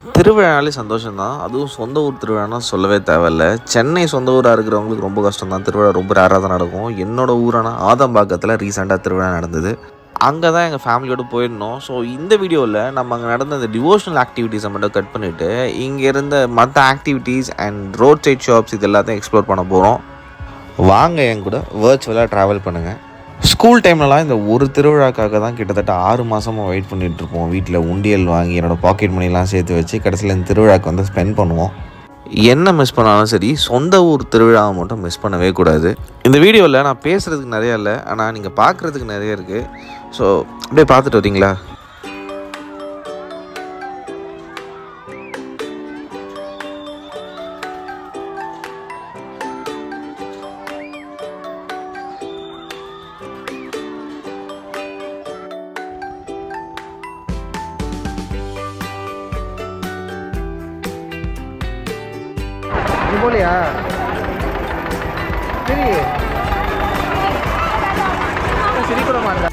திருவிழானாலே சந்தோஷம்தான் அதுவும் சொந்த ஊர் திருவிழானா சொல்லவே தேவையில்ல சென்னை சொந்த ஊராக இருக்கிறவங்களுக்கு ரொம்ப கஷ்டம் தான் திருவிழா ரொம்ப ரேராக தான் நடக்கும் என்னோட ஊரான ஆதம்பாக்கத்தில் ரீசெண்டாக திருவிழா நடந்தது அங்கே தான் எங்கள் ஃபேமிலியோடு போயிருந்தோம் ஸோ இந்த வீடியோவில் நம்ம அங்கே நடந்த இந்த டிவோஷனல் ஆக்டிவிட்டீஸை மட்டும் கட் பண்ணிவிட்டு இங்கே இருந்த மற்ற activities and road side shops இது எல்லாத்தையும் எக்ஸ்ப்ளோர் பண்ண போகிறோம் வாங்க என் கூட வேர்ச்சுவலாக ட்ராவல் பண்ணுங்கள் ஸ்கூல் டைம்லலாம் இந்த ஒரு திருவிழாக்காக தான் கிட்டத்தட்ட ஆறு மாதமாக வெயிட் பண்ணிட்டு இருப்போம் வீட்டில் உண்டியல் வாங்கி என்னோடய பாக்கெட் மணிலாம் சேர்த்து வச்சு கடைசியில் இந்த திருவிழாக்கு வந்து ஸ்பெண்ட் பண்ணுவோம் என்ன மிஸ் பண்ணாலும் சரி சொந்த ஊர் திருவிழாவை மட்டும் மிஸ் பண்ணவே கூடாது இந்த வீடியோவில் நான் பேசுகிறதுக்கு நிறைய இல்லை ஆனால் நீங்கள் பார்க்குறதுக்கு நிறைய இருக்குது ஸோ அப்படியே பார்த்துட்டு வரீங்களா நீ போலியா சரி சிரிக்கூட மாட்டா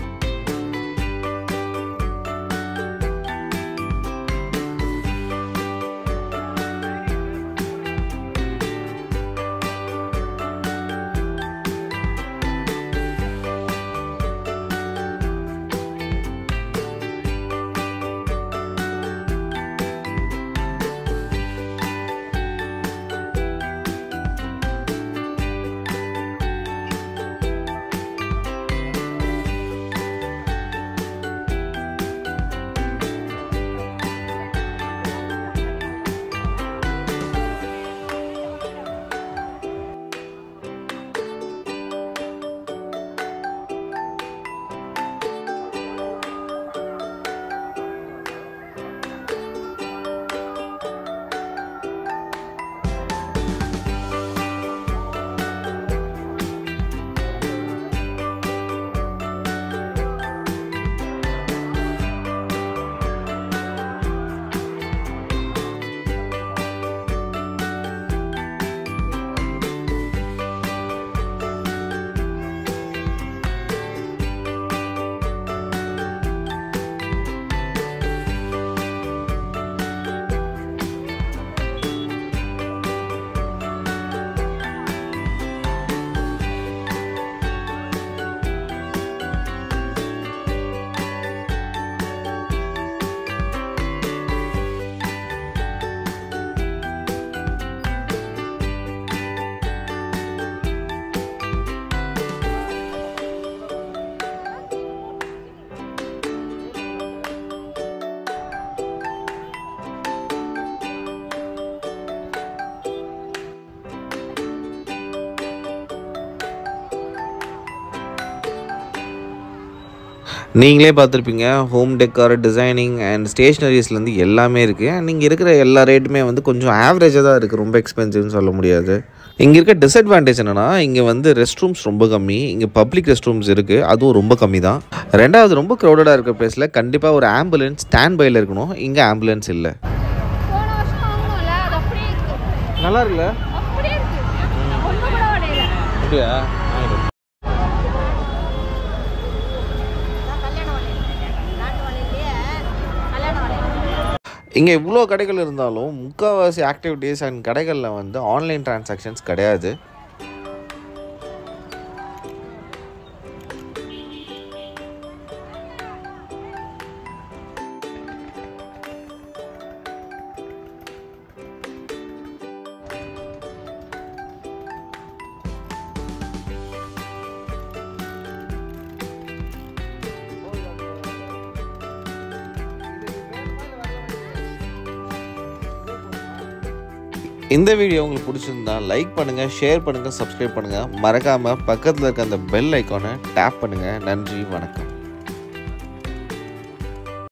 நீங்களே பார்த்துருப்பீங்க ஹோம் டெக்கார் டிசைனிங் அண்ட் ஸ்டேஷ்னரிஸ்லேருந்து எல்லாமே இருக்குது நீங்கள் இருக்கிற எல்லா ரேட்டுமே வந்து கொஞ்சம் ஆவரேஜாக தான் இருக்குது ரொம்ப எக்ஸ்பென்சிவ்னு சொல்ல முடியாது இங்கே இருக்க டிஸ்அட்வான்டேஜ் என்னென்னா இங்கே வந்து ரெஸ்ட் ரூம்ஸ் ரொம்ப கம்மி இங்கே பப்ளிக் ரெஸ்ட் ரூம்ஸ் இருக்குது அதுவும் ரொம்ப கம்மி தான் ரெண்டாவது ரொம்ப க்ரௌடடாக இருக்க பிளேஸில் கண்டிப்பாக ஒரு ஆம்புலன்ஸ் ஸ்டாண்ட் பையில் இருக்கணும் இங்கே ஆம்புலன்ஸ் இல்லை போன வருஷம் வாங்கினோம்ல அது அப்படியே இருக்கு நல்லா இருக்குல்ல அப்படியே இருக்கு ஒண்ணு கூட உடையல அப்படியா கல்யாண வளையல் நாட்டு வளையலையே கல்யாண வளையல் இங்கே இவ்வளோ கடைகள் இருந்தாலும் முக்கால்வாசி ஆக்டிவிட்டீஸ் அண்ட் கடைகளில் வந்து ஆன்லைன் டிரான்சாக்ஷன்ஸ் கிடையாது இந்த வீடியோ உங்களுக்கு பிடிச்சிருந்தா லைக் பண்ணுங்கள் ஷேர் பண்ணுங்கள் சப்ஸ்கிரைப் பண்ணுங்கள் மறக்காமல் பக்கத்தில் இருக்க அந்த பெல் ஐக்கானை டேப் பண்ணுங்கள் நன்றி வணக்கம்